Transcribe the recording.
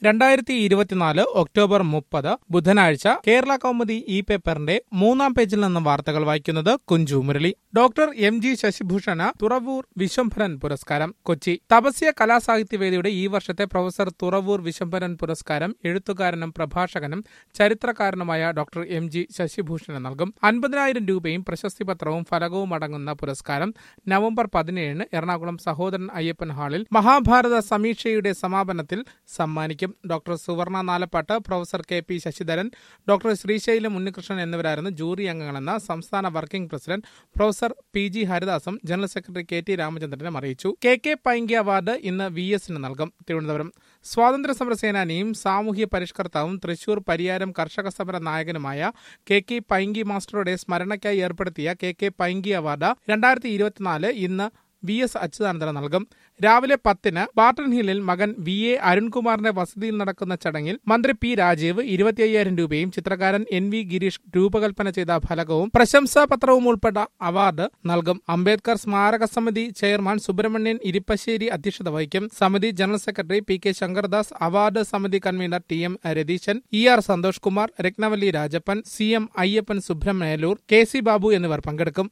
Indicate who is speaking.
Speaker 1: രണ്ടായിരത്തി ഇരുപത്തിനാല് ഒക്ടോബർ മുപ്പത് ബുധനാഴ്ച കേരള കൗമുദി ഇ പേപ്പറിന്റെ മൂന്നാം പേജിൽ നിന്ന് വാർത്തകൾ വായിക്കുന്നത് Kunchu Murali doctor M G ശശിഭൂഷണ് തുറവൂർ വിശ്വംഭരൻ പുരസ്കാരം കൊച്ചി തപസ്യ കലാസാഹിത്യവേദിയുടെ ഈ വർഷത്തെ പ്രൊഫസർ തുറവൂർ വിശ്വംഭരൻ പുരസ്കാരം എഴുത്തുകാരനും പ്രഭാഷകനും ചരിത്രകാരനുമായ ഡോക്ടർ എം ജി ശശിഭൂഷണ് നൽകും അൻപതിനായിരം രൂപയും പ്രശസ്തി പത്രവും ഫലകവും അടങ്ങുന്ന പുരസ്കാരം നവംബർ പതിനേഴിന് എറണാകുളം സഹോദരൻ അയ്യപ്പൻ ഹാളിൽ മഹാഭാരത സമീക്ഷയുടെ സമാപനത്തിൽ സമ്മാനിക്കും doctor Suvarna Nalappat professor K P Sasidharan doctor Sreesailam Unnikrishnan എന്നിവരായിരുന്നു ജൂറി അംഗങ്ങളെന്ന് സംസ്ഥാന working president professor P G ഹരിദാസും ജനറൽ സെക്രട്ടറി കെ ടി രാമചന്ദ്രനും അറിയിച്ചു കെ കെ പൈങ്കി അവാർഡ് ഇന്ന് വി എസിന് നൽകും തിരുവനന്തപുരം സ്വാതന്ത്ര്യ സമര സേനാനിയും സാമൂഹ്യ പരിഷ്കർത്താവും തൃശൂർ പരിയാരം കർഷക സമര നായകനുമായ കെ കെ പൈങ്കി മാസ്റ്ററുടെ സ്മരണയ്ക്കായി ഏർപ്പെടുത്തിയ കെ കെ പൈങ്കി അവാർഡ് രണ്ടായിരത്തി ഇരുപത്തിനാല് ഇന്ന് വി എസ് അച്യുതാനന്ദന് നൽകും രാവിലെ പത്തിന് ബാട്ടൺ ഹില്ലിൽ മകൻ വി എ അരുൺകുമാറിന്റെ വസതിയിൽ നടക്കുന്ന ചടങ്ങിൽ മന്ത്രി പി രാജീവ് ഇരുപത്തി അയ്യായിരം രൂപയും ചിത്രകാരൻ എൻ വി ഗിരീഷ് രൂപകൽപ്പന ചെയ്ത ഫലകവും പ്രശംസാ പത്രവും ഉൾപ്പെട്ട അവാർഡ് നൽകും അംബേദ്കർ സ്മാരക സമിതി ചെയർമാൻ സുബ്രഹ്മണ്യൻ ഇരിപ്പശ്ശേരി അധ്യക്ഷത വഹിക്കും സമിതി general secretary P K Sankardas award സമിതി convener T M Ratheesan E R Santhosh Kumar Rathnavalli Rajappan C M Ayyappan Subrahmanyalur K C Babu എന്നിവർ പങ്കെടുക്കും